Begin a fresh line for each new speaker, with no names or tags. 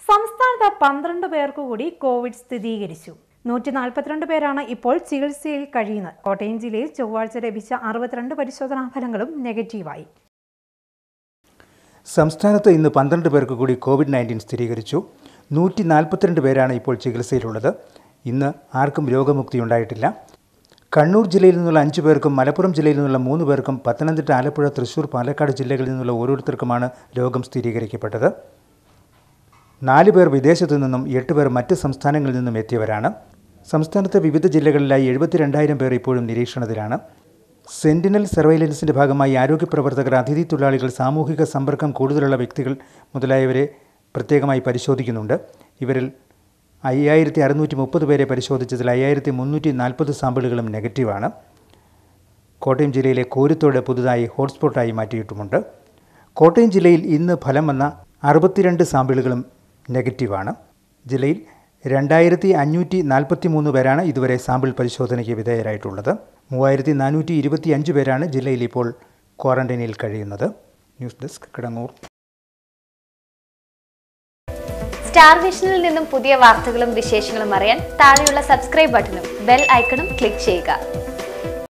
സംസ്ഥാനത്ത് പന്ത്രണ്ട് പേർക്ക് കൂടി കോവിഡ് സ്ഥിരീകരിച്ചു നൂറ്റി നാൽപ്പത്തിരണ്ട് പേരാണ് ഇപ്പോൾ ചികിത്സയിൽ കഴിയുന്നത് കോട്ടയം ജില്ലയിൽ ചൊവ്വാഴ്ച ലഭിച്ച അറുപത്തിരണ്ട് പരിശോധനാ ഫലങ്ങളും നെഗറ്റീവായി
സംസ്ഥാനത്ത് ഇന്ന് പന്ത്രണ്ട് പേർക്ക് കൂടി കോവിഡ് നയൻറ്റീൻ സ്ഥിരീകരിച്ചു നൂറ്റി നാൽപ്പത്തിരണ്ട് പേരാണ് ഇപ്പോൾ ചികിത്സയിലുള്ളത് ഇന്ന് ആർക്കും രോഗമുക്തി ഉണ്ടായിട്ടില്ല കണ്ണൂർ ജില്ലയിൽ നിന്നുള്ള അഞ്ച് പേർക്കും മലപ്പുറം ജില്ലയിൽ നിന്നുള്ള മൂന്ന് പേർക്കും പത്തനംതിട്ട ആലപ്പുഴ തൃശൂർ പാലക്കാട് ജില്ലകളിൽ നിന്നുള്ള ഓരോരുത്തർക്കുമാണ് രോഗം സ്ഥിരീകരിക്കപ്പെട്ടത് നാല് പേർ വിദേശത്തു നിന്നും എട്ട് പേർ മറ്റ് സംസ്ഥാനങ്ങളിൽ നിന്നും എത്തിയവരാണ് സംസ്ഥാനത്തെ വിവിധ ജില്ലകളിലായി എഴുപത്തിരണ്ടായിരം പേർ ഇപ്പോഴും നിരീക്ഷണത്തിലാണ് സെന്റിനൽ സർവൈലൻസിന്റെ ഭാഗമായി ആരോഗ്യ പ്രവർത്തകർ അതിഥി തൊഴിലാളികൾ സാമൂഹിക സമ്പർക്കം കൂടുതലുള്ള വ്യക്തികൾ മുതലായവരെ പ്രത്യേകമായി പരിശോധിക്കുന്നുണ്ട് ഇവരിൽ അയ്യായിരത്തി അറുന്നൂറ്റി മുപ്പത് പേരെ പരിശോധിച്ചതിൽ അയ്യായിരത്തി മുന്നൂറ്റി നാൽപ്പത് സാമ്പിളുകളും നെഗറ്റീവാണ് കോട്ടയം ജില്ലയിലെ കോരുത്തോട് പുതുതായി ഹോട്ട്സ്പോട്ടായി മാറ്റിയിട്ടുമുണ്ട് കോട്ടയം ജില്ലയിൽ ഇന്ന് ഫലം വന്ന അറുപത്തിരണ്ട് സാമ്പിളുകളും നെഗറ്റീവാണ് ജില്ലയിൽ രണ്ടായിരത്തി അഞ്ഞൂറ്റി നാൽപ്പത്തി മൂന്ന് പേരാണ് ഇതുവരെ സാമ്പിൾ പരിശോധനയ്ക്ക് വിധേയരായിട്ടുള്ളത് മൂവായിരത്തി നാനൂറ്റി ഇരുപത്തി അഞ്ച് പേരാണ് ജില്ലയിൽ ഇപ്പോൾ ക്വാറന്റൈനിൽ കഴിയുന്നത് ന്യൂസ് ഡെസ്ക് കിടങ്ങൂർ
സ്റ്റാർ വിഷനിൽ നിന്നും പുതിയ വാർത്തകളും വിശേഷങ്ങളും അറിയാൻ താഴെയുള്ള സബ്സ്ക്രൈബ് ബട്ടണും ബെൽ ഐക്കണും ക്ലിക്ക് ചെയ്യുക